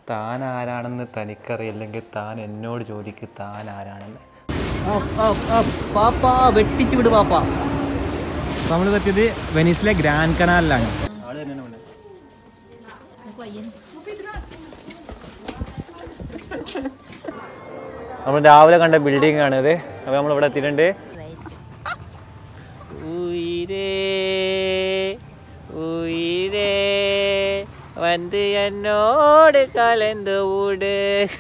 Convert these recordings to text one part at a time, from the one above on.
താൻ ആരാണെന്ന് തനിക്കറിയില്ലെങ്കിൽ താൻ എന്നോട് ചോദിക്ക് താൻ ആരാണെന്ന് പാപ്പ വെട്ടിച്ചു വിട് പാപ്പ നമ്മൾ പറ്റിയത് വെനീസിലെ ഗ്രാൻഡ് കനാലിലാണ് നമ്മൾ രാവിലെ കണ്ട ബിൽഡിംഗ് ആണിത് അപ്പോൾ നമ്മൾ ഇവിടെ എത്തിയിട്ടുണ്ട് ഉയിരേ ഉയിരേ വന്ന് എന്നോട് കലന്ത് ഊട്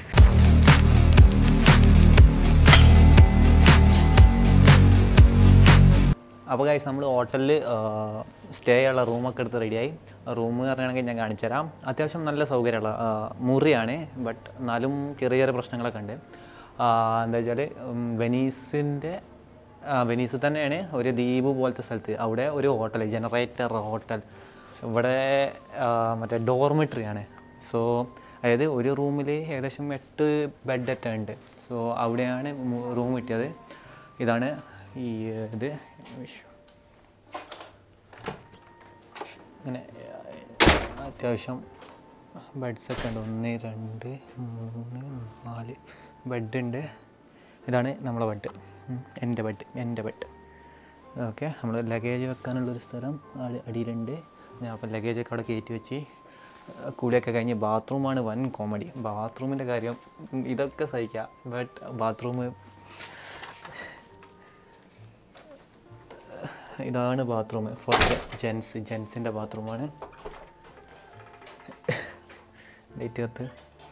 അപ്പോൾ ഗൈസ് നമ്മൾ ഹോട്ടലിൽ സ്റ്റേ ഉള്ള റൂമൊക്കെ എടുത്ത് റെഡിയായി റൂം പറയുകയാണെങ്കിൽ ഞാൻ കാണിച്ചു തരാം അത്യാവശ്യം നല്ല സൗകര്യമുള്ള ആ, മുറിയാണ് ബട്ട് എന്നാലും ചെറിയ ചെറിയ പ്രശ്നങ്ങളൊക്കെ ഉണ്ട് ആ, എന്താ വെച്ചാൽ വെനീസിൻ്റെ വെനീസിൽ തന്നെയാണ് ഒരു ദ്വീപ് പോലത്തെ സ്ഥലത്ത് അവിടെ ഒരു ഹോട്ടൽ ജനറേറ്റർ ഹോട്ടൽ ഇവിടെ ആ, മറ്റേ ഡോർമെട്രി ആണ് സോ അതായത് ഒരു റൂമിൽ ഏകദേശം എട്ട് ബെഡൊക്കെ ഉണ്ട് സോ അവിടെയാണ് റൂം കിട്ടിയത് ഇതാണ് ഈ ഇത് ഉയ്യോ. ഇങ്ങനെ അത്യാവശ്യം ബെഡ്സൊക്കെ ഉണ്ട് ഒന്ന് രണ്ട് മൂന്ന് നാല് ബെഡ് ഉണ്ട് ഇതാണ് നമ്മളെ ബെഡ് എൻ്റെ ബെഡ് എൻ്റെ ബെഡ് ഓക്കെ നമ്മൾ ലഗേജ് വെക്കാനുള്ളൊരു സ്ഥലം അടി- അടിയിലുണ്ട് ഞാൻ അപ്പം ലഗേജൊക്കെ അവിടെ കയറ്റി വെച്ച് കൂടിയൊക്കെ കഴിഞ്ഞ് ബാത്റൂമാണ് വൻ കോമഡി ബാത്റൂമിൻ്റെ കാര്യം ഉം, ഇതൊക്കെ സഹിക്കാം ബട്ട് ബാത്റൂം ഇതാണ് ബാത്റൂം ഫോർ ജെൻസ് ജെൻസിൻ്റെ ബാത്റൂമാണ് ലൈറ്റ് കത്ത്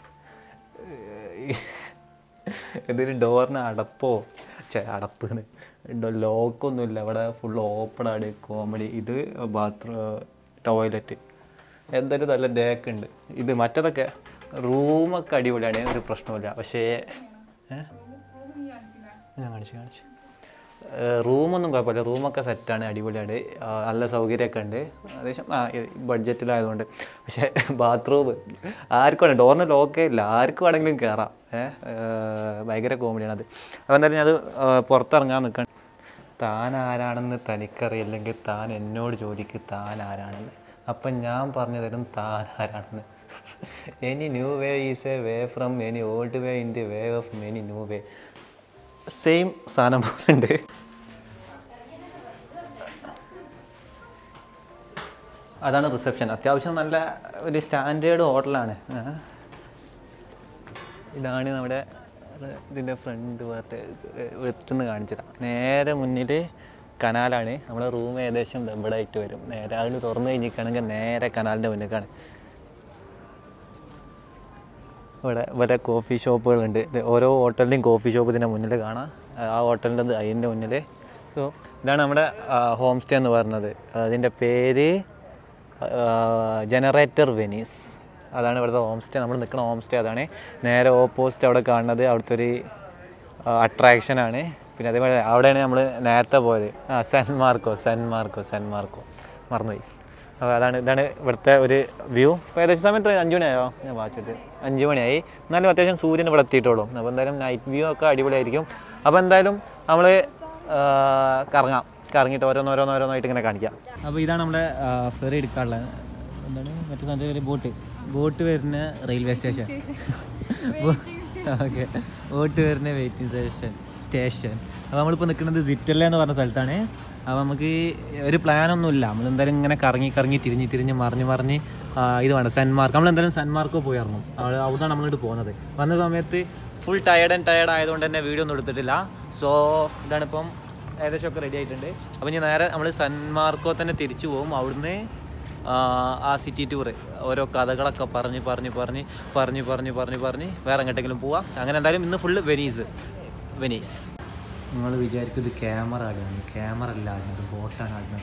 ഇതിന് ഡോറിന് അടപ്പോ ചെ അടപ്പ് ലോക്കൊന്നുമില്ല ഇവിടെ ഫുൾ ഓപ്പണാണ് കോമഡി ഇത് ബാത്റൂം ടോയ്ലറ്റ് എന്തായാലും നല്ല ഡേക്ക് ഉണ്ട് ഇത് മറ്റതൊക്കെ റൂമൊക്കെ അടിപൊളിയാണ് ഒരു പ്രശ്നമില്ല പക്ഷേ ഏ? ഞാൻ കാണിച്ചു കാണിച്ചു റൂമൊന്നും കുഴപ്പമില്ല റൂമൊക്കെ സെറ്റാണ് അടിപൊളിയാണ് ആ, നല്ല സൗകര്യമൊക്കെ ഉണ്ട് ഏകദേശം ആ ബഡ്ജറ്റിലായതുകൊണ്ട് പക്ഷേ ബാത്റൂം ആർക്കും വേണം ഡോറിന് ലോക്കേ ഇല്ല ആർക്ക് വേണമെങ്കിലും കയറാം ഏഹ് ഭയങ്കര കോമഡിയാണ് അത് അപ്പോൾ എന്തായാലും ഞാൻ അത് ആ, പുറത്തിറങ്ങാൻ നിൽക്കണം താൻ ആരാണെന്ന് തനിക്കറിയില്ലെങ്കിൽ താൻ എന്നോട് ചോദിക്ക് താൻ ആരാണെന്ന് അപ്പം ഞാൻ പറഞ്ഞു തരും താൻ ആരാണെന്ന് any new way is a way from any old way in the way of many new way same സാധനം പോലെ ഉണ്ട് അതാണ് റിസപ്ഷൻ അത്യാവശ്യം നല്ല ഒരു സ്റ്റാൻഡേർഡ് ഹോട്ടലാണ് ആ. ഇതാണ് നമ്മുടെ ഇതിൻ്റെ ഫ്രണ്ട് ഭാഗത്ത് വെട്ടുന്ന് കാണിച്ചതാണ് നേരെ മുന്നിൽ കനാലാണ് നമ്മുടെ റൂം ഏകദേശം ഇവിടെ ആയിട്ട് വരും നേരെ അത് തുറന്നു കഴിഞ്ഞിരിക്കുകയാണെങ്കിൽ നേരെ കനാലിൻ്റെ മുന്നിലേക്കാണ് ഇവിടെ ഇവിടെ കോഫി ഷോപ്പുകളുണ്ട് ഇത് ഓരോ ഹോട്ടലിൻ്റെയും കോഫി ഷോപ്പ് ഇതിൻ്റെ മുന്നിൽ കാണാം ആ ഹോട്ടലിൻ്റെ അതിൻ്റെ മുന്നിൽ സോ ഇതാണ് നമ്മുടെ ഹോം സ്റ്റേ എന്ന് പറയുന്നത് അതിൻ്റെ പേര് ജനറേറ്റർ വെനീസ് അതാണ് ഇവിടുത്തെ ഹോം സ്റ്റേ നമ്മൾ നിൽക്കുന്ന ഹോം സ്റ്റേ അതാണ് നേരെ ഓപ്പോസിറ്റ് അവിടെ കാണുന്നത് അവിടുത്തെ ഒരു അട്രാക്ഷനാണ് പിന്നെ അതേപോലെ അവിടെയാണ് നമ്മൾ നേരത്തെ പോയത് ആ San Marco San Marco San Marco മറന്നുപോയി അപ്പോൾ അതാണ് ഇതാണ് ഇവിടുത്തെ ഒരു വ്യൂ ഇപ്പോൾ ഏകദേശം സമയത്ത് അഞ്ച് മണിയായോ ഞാൻ വായിച്ചിട്ട് അഞ്ച് മണിയായി എന്നാലും അത്യാവശ്യം സൂര്യൻ ഇവിടെ എത്തിയിട്ടുള്ളൂ അപ്പോൾ എന്തായാലും നൈറ്റ് വ്യൂ ഒക്കെ അടിപൊളിയായിരിക്കും അപ്പോൾ എന്തായാലും നമ്മൾ കറങ്ങാം കറങ്ങിയിട്ട് ഓരോന്നോരോന്നോരോന്നായിട്ട് ഇങ്ങനെ കാണിക്കാം അപ്പോൾ ഇതാണ് നമ്മുടെ ഫെറി എടുക്കാനുള്ള എന്താണ് മറ്റേ സാധനത്തിൽ ബോട്ട് ബോട്ട് വരുന്ന റെയിൽവേ സ്റ്റേഷൻ ഓക്കെ ബോട്ട് വരുന്ന വെയിറ്റിംഗ് സ്റ്റേഷൻ സ്റ്റേഷൻ അപ്പോൾ നമ്മളിപ്പോൾ നിൽക്കുന്നത് സിറ്റല്ല എന്ന് പറഞ്ഞ സ്ഥലത്താണ് അപ്പോൾ നമുക്ക് ഒരു പ്ലാനൊന്നുമില്ല നമ്മൾ എന്തായാലും ഇങ്ങനെ കറങ്ങി കറങ്ങി തിരിഞ്ഞ് തിരിഞ്ഞ് മറിഞ്ഞ് മറിഞ്ഞ് ആ, ഇത് വേണ്ട സെൻമാർക്ക് നമ്മൾ എന്തായാലും സെൻമാർക്കോ പോയി ഇറങ്ങും അവിടെ അവിടുന്നാണ് നമ്മളിട്ട് പോകുന്നത് വന്ന സമയത്ത് ഫുൾ ടയർഡ് ആൻഡ് ടയർഡ് ആയതുകൊണ്ട് തന്നെ വീഡിയോ ഒന്നും എടുത്തിട്ടില്ല സോ ഇതാണിപ്പം ഏകദേശം ഒക്കെ റെഡി ആയിട്ടുണ്ട് അപ്പോൾ ഇനി നേരെ നമ്മൾ സൺമാർക്കോ തന്നെ തിരിച്ചു പോകും അവിടുന്ന് ആ, ആ സിറ്റി ടൂർ ഓരോ കഥകളൊക്കെ പറഞ്ഞ് പറഞ്ഞ് പറഞ്ഞ് പറഞ്ഞ് പറഞ്ഞ് പറഞ്ഞ് പറഞ്ഞ് വേറെ എങ്ങോട്ടെങ്കിലും പോവാം അങ്ങനെ എന്തായാലും ഇന്ന് ഫുള്ള് വെനീസ് വെനീസ് നിങ്ങൾ വിചാരിക്കും ഇത് ക്യാമറ ആടുകയാണ് ക്യാമറ അല്ല ആടുന്നത് ബോട്ടാണ് ആടുന്നത്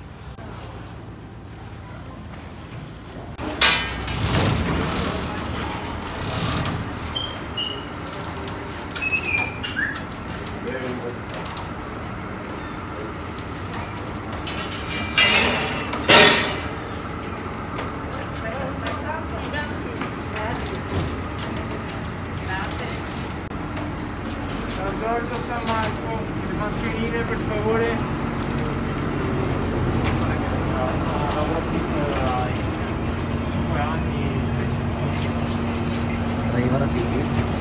Alberto San Marco, le mascherine per favore. ഡ്രൈവറെ സീറ്റ്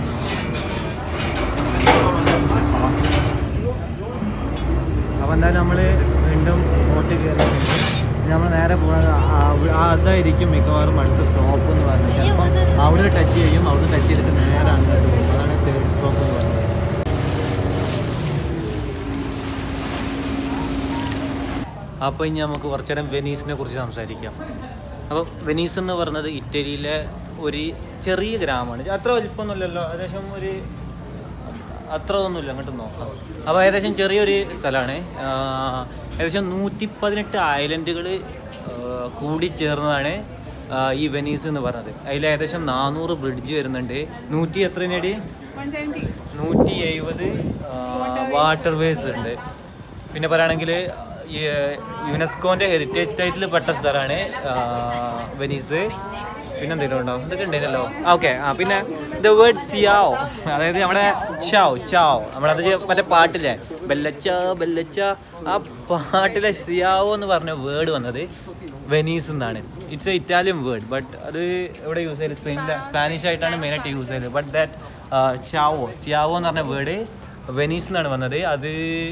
അപ്പോൾ എന്തായാലും നമ്മൾ വീണ്ടും ബോട്ട് കയറി നമ്മൾ നേരെ പോകുന്നത് ആ- ആ- അതായിരിക്കും മിക്കവാറും അടുത്ത സ്റ്റോപ്പ് എന്ന് പറഞ്ഞത് ചിലപ്പം അവിടെ ടച്ച് ചെയ്യും അവിടെ ടച്ച് ചെയ്തിട്ട് നേരെ അങ്ങോട്ട് പോകും അതാണ് തേർഡ് സ്റ്റോപ്പ് എന്ന് പറയുന്നത് അപ്പോൾ ഇനി നമുക്ക് കുറച്ച് നേരം വെനീസിനെ കുറിച്ച് സംസാരിക്കാം അപ്പോൾ വെനീസ് എന്ന് പറയുന്നത് ഇറ്റലിയിലെ ഒരു ചെറിയ ഗ്രാമമാണ് അത്ര വലിപ്പമൊന്നുമില്ലല്ലോ ഏകദേശം ഒരു അത്ര ഒന്നുമില്ല അങ്ങോട്ട് നോക്കാം അപ്പോൾ ഏകദേശം ചെറിയൊരു സ്ഥലമാണ് ഏകദേശം നൂറ്റി പതിനെട്ട് ഐലൻഡുകൾ കൂടി ചേർന്നതാണ് ആ, ഈ വെനീസ് എന്ന് പറഞ്ഞത് അതിൽ ഏകദേശം നാനൂറ് ബ്രിഡ്ജ് വരുന്നുണ്ട് നൂറ്റി എത്ര നേടി 170. നൂറ്റി എഴുപത് വാട്ടർ വേസ് ഉണ്ട് പിന്നെ പറയുകയാണെങ്കിൽ യുനെസ്കോന്റെ ഹെറിറ്റേജ് സൈറ്റിൽ പെട്ട സ്ഥലമാണ് വെനീസ് പിന്നെ എന്തെങ്കിലും ഉണ്ടോ ഇതൊക്കെ ഉണ്ടായിരുന്നല്ലോ ഓക്കെ ആ പിന്നെ ദ വേർഡ് സിയാവോ അതായത് നമ്മുടെ ചാവ് ചാവ് നമ്മളത് മറ്റേ പാട്ടില്ലേ ബെല്ലച്ച ബെല്ലച്ച ആ പാട്ടിലെ സിയാവോ എന്ന് പറഞ്ഞ വേർഡ് വന്നത് വെനീസ് എന്നാണ് it's a Italian word but അത് ഇവിടെ യൂസ് ചെയ്യല് സ്പെയിനിലെ സ്പാനിഷ് ആയിട്ടാണ് മെയിനായിട്ട് യൂസ് ചെയ്യല് ബട്ട് ദാറ്റ് ചാവോ സിയാവോ എന്ന് പറഞ്ഞ വേർഡ് വെനീസ് എന്നാണ് വന്നത് അത്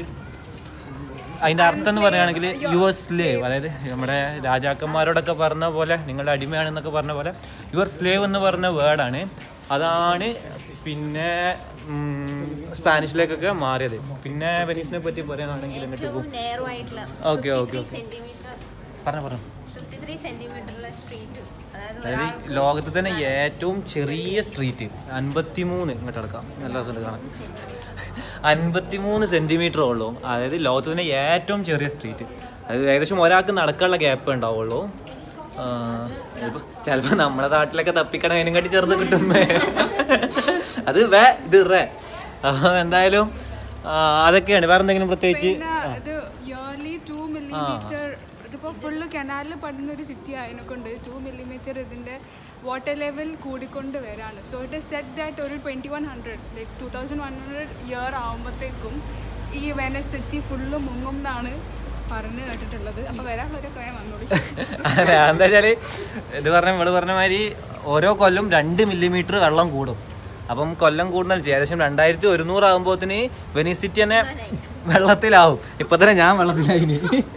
അതിന്റെ അർത്ഥം എന്ന് പറയുകയാണെങ്കിൽ യുവർ സ്ലേവ് അതായത് നമ്മുടെ രാജാക്കന്മാരോടൊക്കെ പറഞ്ഞ പോലെ നിങ്ങളുടെ അടിമയാണെന്നൊക്കെ പറഞ്ഞ പോലെ യുവർ സ്ലേവ് എന്ന് പറഞ്ഞ വേർഡാണ് അതാണ് പിന്നെ ഉം, സ്പാനിഷിലേക്കൊക്കെ മാറിയത് പിന്നെ വെനീസിനെ പറ്റി പറയുകയാണെങ്കിൽ എന്നിട്ട് ഏറ്റവും നേരോ ആയിട്ടുള്ള ഓക്കെ ഓക്കെ സെന്റിമീറ്റർ പറഞ്ഞു പറഞ്ഞു ഫിഫ്റ്റി ത്രീ സെന്റിമീറ്ററുള്ള സ്ട്രീറ്റ് അതായത് അതായത് ഈ ലോകത്ത് തന്നെ ഏറ്റവും ചെറിയ സ്ട്രീറ്റ് അൻപത്തിമൂന്ന് ഇങ്ങോട്ട് അടക്കാം നല്ല രസമുണ്ട് കാണാൻ അൻപത്തിമൂന്ന് സെന്റിമീറ്റർ ഉള്ളൂ അതായത് ലോകത്ത് തന്നെ ഏറ്റവും ചെറിയ സ്ട്രീറ്റ് അതായത് ഏകദേശം ഒരാൾക്ക് നടക്കാനുള്ള ഗ്യാപ്പ് ഉണ്ടാവുള്ളൂ ചിലപ്പോൾ നമ്മുടെ നാട്ടിലൊക്കെ തപ്പിക്കണ അതിനെക്കാട്ടി ചെറുത് കിട്ടും അത് വേ ഇത് റേ അപ്പോൾ എന്തായാലും ആ, അതൊക്കെയാണ് വേറെ എന്തെങ്കിലും പ്രത്യേകിച്ച് പിന്നെ ഇത് ഇയർലി ടു മില്ലിമീറ്റർ ഇതിപ്പോൾ ഫുള്ള് കനാലിൽ പടുന്ന ഒരു സിറ്റി ആയതിനെക്കൊണ്ട് ടു മില്ലിമീറ്റർ ഇതിൻ്റെ വാട്ടർ ലെവൽ കൂടിക്കൊണ്ട് വരാണ് so it is set that ഒരു twenty one hundred like two thousand one hundred year ആകുമ്പോഴത്തേക്കും ഈ വെനസ് സിറ്റി ഫുള്ള് മുങ്ങും എന്നാണ് പറഞ്ഞു കേട്ടിട്ടുള്ളത് അപ്പോൾ വരാനുള്ളവരൊക്കെ വേഗം വന്നോളി അതെ എന്താ വെച്ചാല് ഇത് പറഞ്ഞ ഇവിടെ പറഞ്ഞ മാതിരി ഓരോ കൊല്ലം രണ്ട് മില്ലിമീറ്റർ വെള്ളം കൂടും അപ്പം കൊല്ലം കൂടുന്ന ഏകദേശം രണ്ടായിരത്തി ഒരുന്നൂറ് ആകുമ്പോത്തിന് വെനീസ് സിറ്റി തന്നെ വെള്ളത്തിലാവും ഇപ്പൊ തന്നെ ഞാൻ വെള്ളത്തിലായിനി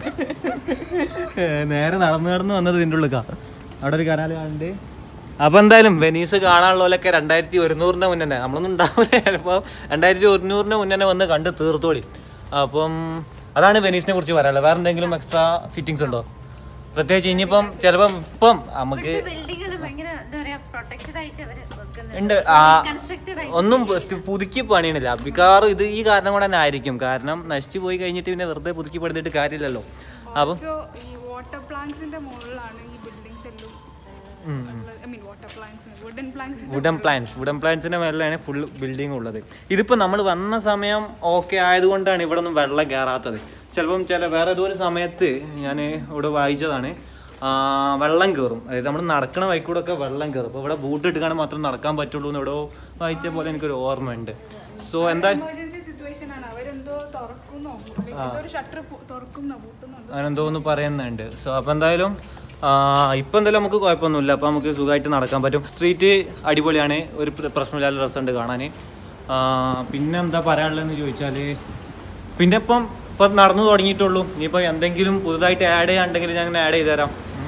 നേരെ നടന്നു നടന്ന് വന്നത് ഇതിൻ്റെ ഉള്ളിക്കാ അവിടെ ഒരു കനാല് കാണുന്നുണ്ട് അപ്പൊ എന്തായാലും വെനീസ് കാണാനുള്ളവരൊക്കെ രണ്ടായിരത്തി ഒരുന്നൂറിന്റെ മുന്നേ തന്നെ നമ്മളൊന്നും ഉണ്ടാവില്ല ചിലപ്പോൾ രണ്ടായിരത്തി ഒരുന്നൂറിന്റെ മുന്നേ തന്നെ വന്ന് കണ്ട് തീർത്തോളി അപ്പം അതാണ് വെനീസിനെ കുറിച്ച് പറയാനുള്ളത് വേറെ എന്തെങ്കിലും എക്സ്ട്രാ ഫിറ്റിങ്സ് ഉണ്ടോ പ്രത്യേകിച്ച് ഇനിയിപ്പം ചിലപ്പം ഇപ്പം നമുക്ക് ബിൽഡിംഗുകൾ ഭയങ്കര എന്താ പറയാ പ്രൊട്ടക്റ്റഡ് ആയിട്ട് അവര് ഉണ്ട് വെക്കുന്നുണ്ട് ആ കൺസ്ട്രക്റ്റഡ് ആയിട്ട് ഒന്നും പു- പുതുക്കി പണിയണില്ല മിക്കവാറും ഇത് ഈ കാരണം കൊണ്ട് തന്നെ ആയിരിക്കും കാരണം നശിച്ചു പോയി കഴിഞ്ഞിട്ട് പിന്നെ വെറുതെ പുതുക്കി പണിതിട്ട് കാര്യമില്ലല്ലോ അപ്പം സോ ഈ വാട്ടർ പ്ലാന്റ്സിന്റെ മുകളിലാണ് ഈ ബിൽഡിങ്സ് എല്ലാം I mean water plants wooden plants wooden plants wooden പ്ലാന്റ്സിന്റെ മേലാണ് ഫുൾ ബിൽഡിംഗ് ഉള്ളത് ഇതിപ്പോൾ നമ്മൾ വന്ന സമയം ഓക്കെ ആയതുകൊണ്ടാണ് ഇവിടെ ഒന്നും വെള്ളം കയറാത്തത് ചിലപ്പം ചില വേറെ ഏതോ ഒരു സമയത്ത് ഞാൻ ഇവിടെ വായിച്ചതാണ് ആ, വെള്ളം കയറും അതായത് നമ്മൾ നടക്കണ വഴിക്കൂടെ ഒക്കെ വെള്ളം കയറും അപ്പോൾ ഇവിടെ ബൂട്ട് ഇട്ടുകാണ് മാത്രം നടക്കാൻ പറ്റുള്ളൂ എന്ന് ഇവിടെ വായിച്ച പോലെ എനിക്കൊരു ഓർമ്മയുണ്ട് സോ എന്താ എമർജൻസി സിറ്റുവേഷൻ ആണ് അവരെന്തോ തുറക്കുന്നോ like എന്തോ ഒരു ഷട്ടർ തുറക്കുന്നോ പൂട്ടുന്നോ എന്തോ അങ്ങനെന്തോ ഒന്ന് പറയുന്നുണ്ട് സോ അപ്പോൾ എന്തായാലും ആ, ഇപ്പം എന്തായാലും നമുക്ക് കുഴപ്പമൊന്നുമില്ല അപ്പോൾ നമുക്ക് സുഖമായിട്ട് നടക്കാൻ പറ്റും സ്ട്രീറ്റ് അടിപൊളിയാണ് ഒരു പ്ര- പ്രശ്നമില്ലാത്ത രസമുണ്ട് കാണാൻ പിന്നെ എന്താ പറയാനുള്ളതെന്ന് ചോദിച്ചാൽ പിന്നെ ഇപ്പം ഇപ്പം നടന്നു തുടങ്ങിയിട്ടുള്ളൂ ഇനിയിപ്പോൾ എന്തെങ്കിലും പുതുതായിട്ട് ആഡ് ചെയ്യാണ്ടെങ്കിൽ ഞാൻ അങ്ങനെ ആഡ് ചെയ്ത് തരാം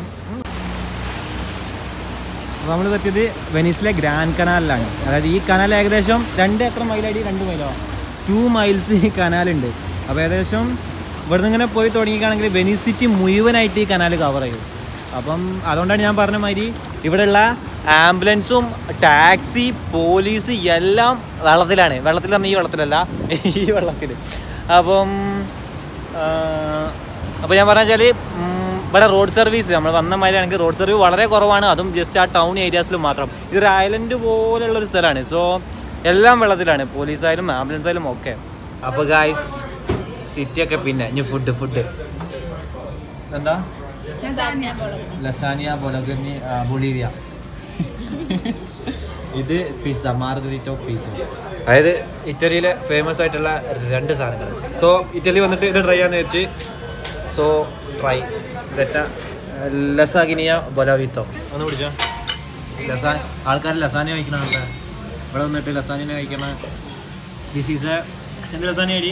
നമ്മൾ പറ്റിയത് വെനീസിലെ ഗ്രാൻഡ് കനാലിലാണ് അതായത് ഈ കനാൽ ഏകദേശം രണ്ട് എത്ര മൈലടി രണ്ട് മൈലോ ടു മൈൽസ് ഈ കനാലുണ്ട് അപ്പോൾ ഏകദേശം ഇവിടുന്ന് ഇങ്ങനെ പോയി തുടങ്ങിക്കുകയാണെങ്കിൽ വെനീസ് സിറ്റി മുഴുവനായിട്ട് ഈ കനാൽ കവർ ചെയ്യും അപ്പം അതുകൊണ്ടാണ് ഞാൻ പറഞ്ഞ മാതിരി ഇവിടെയുള്ള ആംബുലൻസും ടാക്സി പോലീസ് എല്ലാം വെള്ളത്തിലാണ് വെള്ളത്തിൽ പറഞ്ഞാൽ ഈ വെള്ളത്തിലല്ല ഈ വെള്ളത്തിൽ അപ്പം അപ്പോൾ ഞാൻ പറഞ്ഞ വെച്ചാൽ ഇവിടെ റോഡ് സർവീസ് നമ്മൾ വന്ന മാതിരിയാണെങ്കിൽ റോഡ് സർവീസ് വളരെ കുറവാണ് അതും ജസ്റ്റ് ആ ടൗൺ ഏരിയാസിൽ മാത്രം ഇതൊരു ഐലൻഡ് പോലെയുള്ള ഒരു സ്ഥലമാണ് സോ എല്ലാം വെള്ളത്തിലാണ് പോലീസായാലും ആംബുലൻസ് ആയാലും ഒക്കെ അപ്പോൾ ഗായ്സ് സിറ്റിയൊക്കെ പിന്നെ ഇനി ഫുഡ് ഫുഡ് എന്താ ലസാനിയ ബൊലഗനി ബൊളീവിയ ഇത് പിസ്സ മാർഗരിറ്റോ പിസ്സ അതായത് ഇറ്റലിയിലെ ഫേമസ് ആയിട്ടുള്ള രണ്ട് സാധനങ്ങൾ സോ ഇറ്റലി വന്നിട്ട് ഇത് ട്രൈ ചെയ്യാന്ന് വെച്ച് സോ ട്രൈ ദറ്റ ലസാഗിനിയ ബൊലാവിത്തോ ഒന്ന് പിടിച്ചോ ലസാ ആൾക്കാർ ലസാനിയ കഴിക്കുന്ന ആൾക്കാർ ഇവിടെ വന്നിട്ട് ലസാനിനെ കഴിക്കണ ദിസ് ഈസ് എ എന്ത് ലസാനി അടി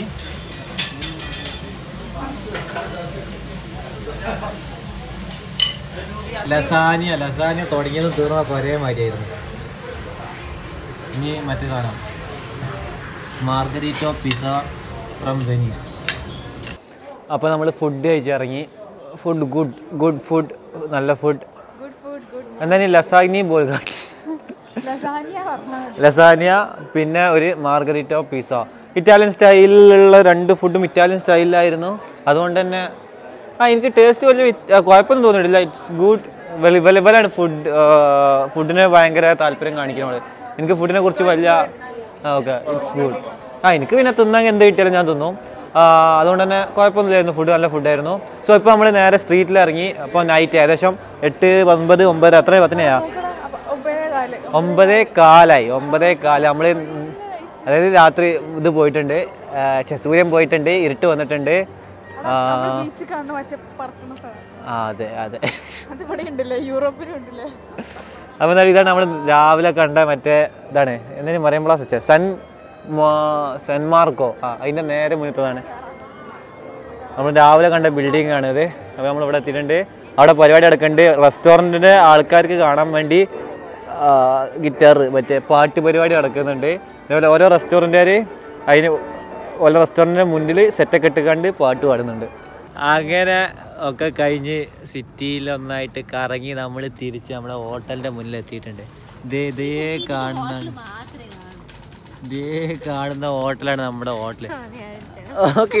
ലസാനിയ ലസാനിയ തുടങ്ങിയതും തീർന്നപ്പോൾ ഒരേ മാതിരിയായിരുന്നു ഇനി മറ്റേ സാധനം മാർഗരീറ്റോ പിസ ഫ്രം വെനീസ് അപ്പോൾ നമ്മൾ ഫുഡ് കഴിച്ചിറങ്ങി ഫുഡ് ഗുഡ് ഗുഡ് ഫുഡ് നല്ല ഫുഡ് ഗുഡ് ഫുഡ് ഗുഡ് എന്താണ് ലസാഗ്നി ബോൾഗാട്ടി ലസാനിയ പറഞ്ഞാൽ ലസാനിയ പിന്നെ ഒരു മാർഗറിറ്റോ പിസ ഇറ്റാലിയൻ സ്റ്റൈലിലുള്ള രണ്ട് ഫുഡും ഇറ്റാലിയൻ സ്റ്റൈലിലായിരുന്നു അതുകൊണ്ട് തന്നെ ആ എനിക്ക് ടേസ്റ്റ് വലിയ വ്യത്യ- ആ, കുഴപ്പമൊന്നും തോന്നിയിട്ടില്ല ഇറ്റ്സ് ഗുഡ് വെലബലാണ് ഫുഡ് ഫുഡിന് ഭയങ്കര താല്പര്യം കാണിക്കുന്നത് എനിക്ക് ഫുഡിനെ കുറിച്ച് വലിയ ഓക്കെ ഇറ്റ്സ് ഗുഡ് ആ എനിക്ക് പിന്നെ തിന്നാൻ എന്ത് കിട്ടിയാലും ഞാൻ തിന്നും ആ, അതുകൊണ്ട് തന്നെ കുഴപ്പമൊന്നുമില്ലായിരുന്നു ഫുഡ് നല്ല ഫുഡായിരുന്നു സോ ഇപ്പോൾ നമ്മൾ നേരെ സ്ട്രീറ്റിൽ ഇറങ്ങി അപ്പോൾ നൈറ്റ് ഏകദേശം എട്ട് ഒമ്പത് ഒമ്പത് അത്ര പത്തിനെയാ ഉപയോഗകാല് ഒമ്പതേ കാലായി ഒമ്പതേ കാലം നമ്മൾ അതായത് രാത്രി ഇത് പോയിട്ടുണ്ട് ആ, ഛെ, സൂര്യൻ പോയിട്ടുണ്ട് ഇരുട്ട് വന്നിട്ടുണ്ട് ആ, ബീച്ച് കാണുന്ന മറ്റേ പറക്കുന്ന സ്ഥലം ആ അതെ അതെ അത് ഇവിടെ ഉണ്ടല്ലേ യൂറോപ്പിലും ഉണ്ടല്ലേ അപ്പോൾ എന്തായാലും ഇതാണ് നമ്മൾ രാവിലെ കണ്ട മറ്റേ ഇതാണ് എന്തിനു പറയുമ്പോഴാ വെച്ചാൽ സൺ മാ- സെൻ മാർക്കോ ആ അതിൻ്റെ നേരെ മുന്നത്തതാണ് നമ്മൾ രാവിലെ കണ്ട ബിൽഡിംഗ് ആണിത് അപ്പോൾ നമ്മൾ ഇവിടെ എത്തിയിട്ടുണ്ട് അവിടെ പരിപാടി നടക്കുന്നുണ്ട് റെസ്റ്റോറൻറ്റിൻ്റെ ആൾക്കാർക്ക് കാണാൻ വേണ്ടി ഗിറ്റാർ മറ്റേ പാട്ട് പരിപാടി നടക്കുന്നുണ്ട് അതേപോലെ ഓരോ റെസ്റ്റോറൻറ്റുകാർ അതിന് ഓരോ റെസ്റ്റോറൻറ്റിൻ്റെ മുന്നിൽ സെറ്റൊക്കെ ഇട്ടുകൊണ്ട് പാട്ട് പാടുന്നുണ്ട് അങ്ങനെ ഒക്കെ കഴിഞ്ഞ് സിറ്റിയിൽ ഒന്നായിട്ട് കറങ്ങി നമ്മൾ തിരിച്ച് നമ്മുടെ ഹോട്ടലിൻ്റെ മുന്നിൽ എത്തിയിട്ടുണ്ട് ഇതേ ഇതേ കാണുന്ന മാത്രമേ കാണൂ ഇതേ കാണുന്ന ഹോട്ടലാണ് നമ്മുടെ ഹോട്ടൽ അതെ അതെ ഓക്കെ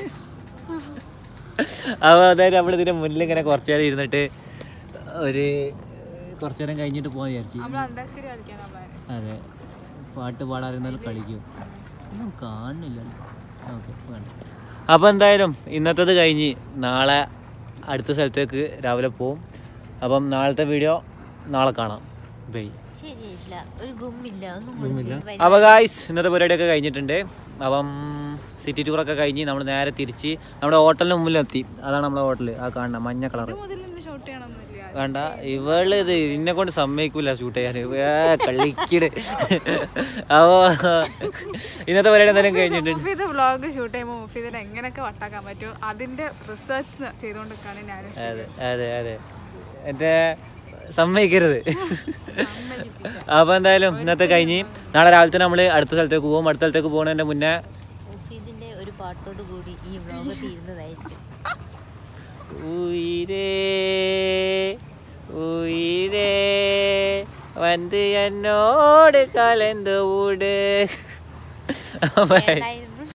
അപ്പോൾ അതായത് നമ്മൾ ഇതിൻ്റെ മുന്നിൽ ഇങ്ങനെ കുറച്ച് നേരം ഇരുന്നിട്ട് ഒരു കുറച്ച് നേരം കഴിഞ്ഞിട്ട് പോകാൻ വിചാരിച്ചു നമ്മൾ അന്താക്ഷരി കളിക്കാനാ പ്ലാൻ അതെ പാട്ട് പാടാറുന്നാലും കളിക്കും ഒന്നും കാണുന്നില്ല ഓക്കെ അപ്പോൾ എന്തായാലും ഇന്നത്തേത് കഴിഞ്ഞ് നാളെ അടുത്ത സ്ഥലത്തേക്ക് രാവിലെ പോവും അപ്പം നാളത്തെ വീഡിയോ നാളെ കാണാം ബൈ ശരിയായിട്ടില്ല ഒരു ഗുമ്മില്ല ഒന്നും അപ്പോൾ ഗായ്സ് ഇന്നത്തെ പരിപാടിയൊക്കെ കഴിഞ്ഞിട്ടുണ്ട് അപ്പം സിറ്റി ടൂറൊക്കെ കഴിഞ്ഞ് നമ്മൾ നേരെ തിരിച്ച് നമ്മുടെ ഹോട്ടലിന് മുമ്പിലെത്തി അതാണ് നമ്മുടെ ഹോട്ടൽ ആ കാണുന്ന മഞ്ഞ കളർ മുതൽ തന്നെ ഷോട്ട് ചെയ്യണമെന്നില്ല വേണ്ട ഇവള് ഇത് ഇന്നെ കൊണ്ട് സമ്മതിക്കൂല ഷൂട്ട് ചെയ്യാൻ കളിക്കിട് അപ്പോ ഇന്നത്തെ പരിപാടി എന്തായാലും കഴിഞ്ഞിട്ടുണ്ട് മുഫീദ് വ്ളോഗ് ഷൂട്ട് ചെയ്യുമ്പോൾ മുഫീദിനെ എങ്ങനെയൊക്കെ വട്ടാക്കാൻ പറ്റും അതിന്റെ റിസർച്ച് ചെയ്തുകൊണ്ടിരിക്കുകയാണ് ഞാൻ അതെ അതെ അതെ എന്റെ സമ്മതിക്കരുത് അപ്പൊ എന്തായാലും ഇന്നത്തെ കഴിഞ്ഞ് നാളെ രാവിലെ തന്നെ നമ്മള് അടുത്ത സ്ഥലത്തേക്ക് പോകും അടുത്ത സ്ഥലത്തേക്ക് പോകുന്നതിന്റെ മുന്നേ ഇതിന്റെ ഒരു പാട്ടോട് കൂടി ഈ വ്ലോഗ് തീരുന്നതായിരിക്കും ഉയിരേ ഉയിരേ വന്ന് എന്നോട് കലந்து വിട് വേണ്ടായിരുന്നു